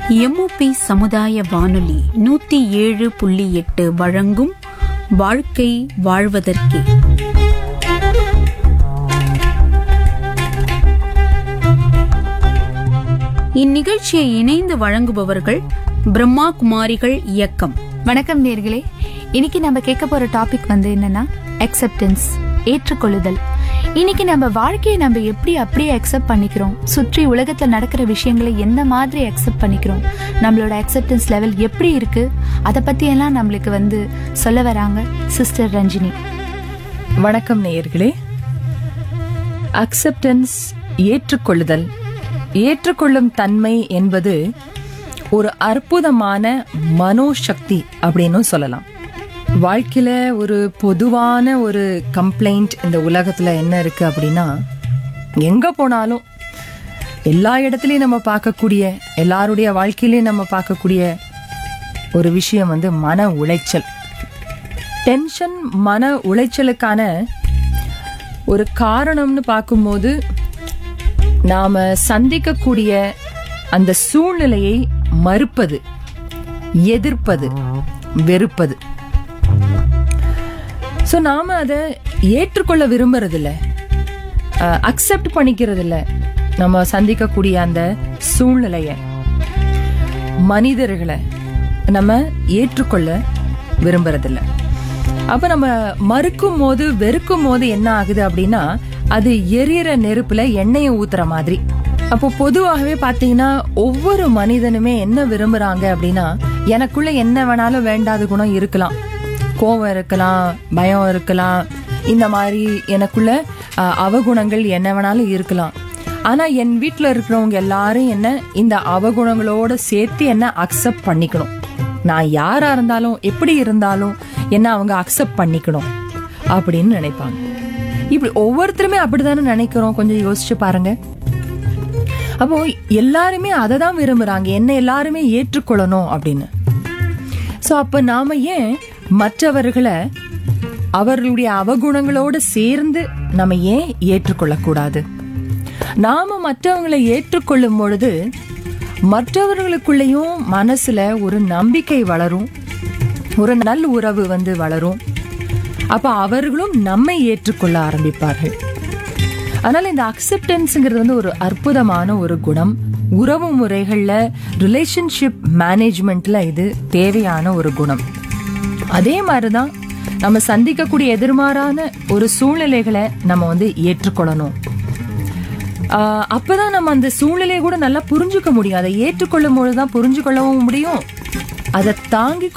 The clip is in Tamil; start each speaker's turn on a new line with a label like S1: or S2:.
S1: எம்ஓபி சமுதாய வானொலி நூத்தி ஏழு புள்ளி எட்டு வழங்கும் வாழ்க்கை வாழ்வதற்கே இந்நிகழ்ச்சியை இணைந்து வழங்குபவர்கள் பிரம்மா குமாரிகள் இயக்கம்
S2: வணக்கம் நேர்களே இன்னைக்கு நம்ம கேட்க போற டாபிக் வந்து என்னன்னா அக்செப்டன்ஸ் ஏற்றுக்கொள்ளுதல் இன்னைக்கு நம்ம வாழ்க்கையை நம்ம எப்படி அப்படியே அக்செப்ட் பண்ணிக்கிறோம் சுற்றி உலகத்துல நடக்கிற விஷயங்களை எந்த மாதிரி அக்செப்ட் பண்ணிக்கிறோம் நம்மளோட அக்செப்டன்ஸ் லெவல் எப்படி இருக்கு அதை பத்தி எல்லாம் நம்மளுக்கு வந்து சொல்ல வராங்க சிஸ்டர் ரஞ்சினி
S3: வணக்கம் நேயர்களே அக்செப்டன்ஸ் ஏற்றுக்கொள்ளுதல் ஏற்றுக்கொள்ளும் தன்மை என்பது ஒரு அற்புதமான மனோசக்தி அப்படின்னு சொல்லலாம் வாழ்க்கையில ஒரு பொதுவான ஒரு கம்ப்ளைண்ட் இந்த உலகத்துல என்ன இருக்கு அப்படின்னா எங்க போனாலும் எல்லா இடத்துலயும் நம்ம பார்க்கக்கூடிய எல்லாருடைய வாழ்க்கையிலயும் நம்ம பார்க்கக்கூடிய ஒரு விஷயம் வந்து மன உளைச்சல் டென்ஷன் மன உளைச்சலுக்கான ஒரு காரணம்னு பார்க்கும்போது நாம சந்திக்கக்கூடிய அந்த சூழ்நிலையை மறுப்பது எதிர்ப்பது வெறுப்பது ஸோ நாம அதை ஏற்றுக்கொள்ள விரும்புறதில்ல அக்செப்ட் பண்ணிக்கிறதில்ல நம்ம சந்திக்கக்கூடிய அந்த சூழ்நிலையை மனிதர்களை நம்ம ஏற்றுக்கொள்ள விரும்புறதில்ல அப்ப நம்ம மறுக்கும் போது வெறுக்கும் போது என்ன ஆகுது அப்படின்னா அது எரியற நெருப்புல எண்ணெயை ஊத்துற மாதிரி அப்போ பொதுவாகவே பாத்தீங்கன்னா ஒவ்வொரு மனிதனுமே என்ன விரும்புறாங்க அப்படின்னா எனக்குள்ள என்ன வேணாலும் வேண்டாத குணம் இருக்கலாம் கோபம் இருக்கலாம் பயம் இருக்கலாம் இந்த மாதிரி எனக்குள்ள அஹ், அவகுணங்கள் என்ன வேணாலும் இருக்கலாம் ஆனா என் வீட்ல இருக்கிறவங்க எல்லாரும் என்ன இந்த அவகுணங்களோட சேர்த்து என்ன அக்செப்ட் பண்ணிக்கணும் நான் யாரா இருந்தாலும் எப்படி இருந்தாலும் என்ன அவங்க அக்செப்ட் பண்ணிக்கணும் அப்படின்னு நினைப்பாங்க இப்படி ஒவ்வொருத்தருமே அப்படிதானே நினைக்கிறோம் கொஞ்சம் யோசிச்சு பாருங்க அப்போ எல்லாருமே அதை தான் விரும்புறாங்க என்ன எல்லாருமே ஏற்றுக்கொள்ளணும் அப்படின்னு சோ அப்ப நாம ஏன் மற்றவர்களை அவர்களுடைய அவகுணங்களோடு சேர்ந்து நம்ம ஏன் ஏற்றுக்கொள்ளக்கூடாது நாம மற்றவங்களை ஏற்றுக்கொள்ளும் பொழுது மற்றவர்களுக்குள்ளேயும் மனசுல ஒரு நம்பிக்கை வளரும் ஒரு நல் உறவு வந்து வளரும் அப்ப அவர்களும் நம்மை ஏற்றுக்கொள்ள ஆரம்பிப்பார்கள் அதனால இந்த அக்செப்டன்ஸ்ங்கிறது வந்து ஒரு அற்புதமான ஒரு குணம் உறவு முறைகள்ல ரிலேஷன்ஷிப் மேனேஜ்மெண்ட்ல இது தேவையான ஒரு குணம் அதே மாதிரிதான் நம்ம சந்திக்கக்கூடிய எதிர்மாறான ஒரு சூழ்நிலைகளை நம்ம வந்து ஏற்றுக்கொள்ளணும் ஆஹ் அப்பதான் நம்ம அந்த சூழ்நிலையை கூட நல்லா புரிஞ்சுக்க முடியும் அதை ஏற்றுக்கொள்ளும் பொழுதுதான் புரிஞ்சு கொள்ளவும் முடியும் அதை தாங்கி